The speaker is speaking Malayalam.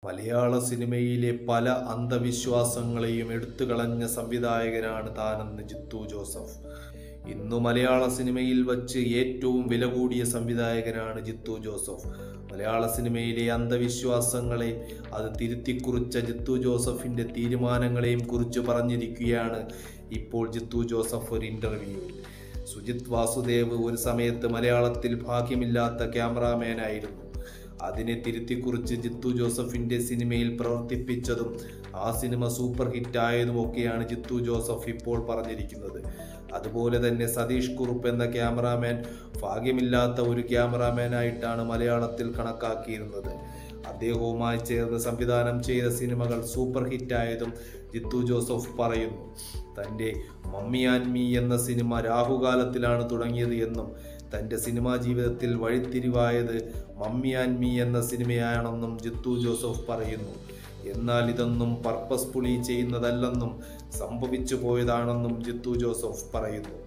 മലയാള സിനിമയിലെ പല അന്ധവിശ്വാസങ്ങളെയും എടുത്തുകളഞ്ഞ സംവിധായകനാണ് താനെന്ന് ജിത്തു ജോസഫ് ഇന്നു മലയാള സിനിമയിൽ വച്ച് ഏറ്റവും വില കൂടിയ സംവിധായകനാണ് ജിത്തു ജോസഫ് മലയാള സിനിമയിലെ അന്ധവിശ്വാസങ്ങളെ അത് തിരുത്തിക്കുറിച്ച ജിത്തു ജോസഫിന്റെ തീരുമാനങ്ങളെയും കുറിച്ച് പറഞ്ഞിരിക്കുകയാണ് ഇപ്പോൾ ജിത്തു ജോസഫ് ഒരു ഇന്റർവ്യൂവിൽ സുജിത് വാസുദേവ് ഒരു സമയത്ത് മലയാളത്തിൽ ഭാഗ്യമില്ലാത്ത ക്യാമറാമാനായിരുന്നു അതിനെ തിരുത്തിക്കുറിച്ച് ജിത്തു ജോസഫിന്റെ സിനിമയിൽ പ്രവർത്തിപ്പിച്ചതും ആ സിനിമ സൂപ്പർ ഹിറ്റായതുമൊക്കെയാണ് ജിത്തു ജോസഫ് ഇപ്പോൾ പറഞ്ഞിരിക്കുന്നത് അതുപോലെ തന്നെ സതീഷ് കുറുപ്പ് എന്ന ക്യാമറാമാൻ ഭാഗ്യമില്ലാത്ത ഒരു ക്യാമറാമാനായിട്ടാണ് മലയാളത്തിൽ കണക്കാക്കിയിരുന്നത് അദ്ദേഹവുമായി ചേർന്ന് സംവിധാനം ചെയ്ത സിനിമകൾ സൂപ്പർ ഹിറ്റായതും ജിത്തു ജോസഫ് പറയുന്നു തൻ്റെ മമ്മി ആൻഡ് മീ എന്ന സിനിമ രാഹുകാലത്തിലാണ് തുടങ്ങിയത് എന്നും തൻ്റെ സിനിമാ ജീവിതത്തിൽ വഴിത്തിരിവായത് മമ്മി ആൻഡ് മീ എന്ന സിനിമയാണെന്നും ജിത്തു ജോസഫ് പറയുന്നു എന്നാൽ ഇതൊന്നും പർപ്പസ്ഫുള്ളി ചെയ്യുന്നതല്ലെന്നും സംഭവിച്ചു പോയതാണെന്നും ജിത്തു ജോസഫ് പറയുന്നു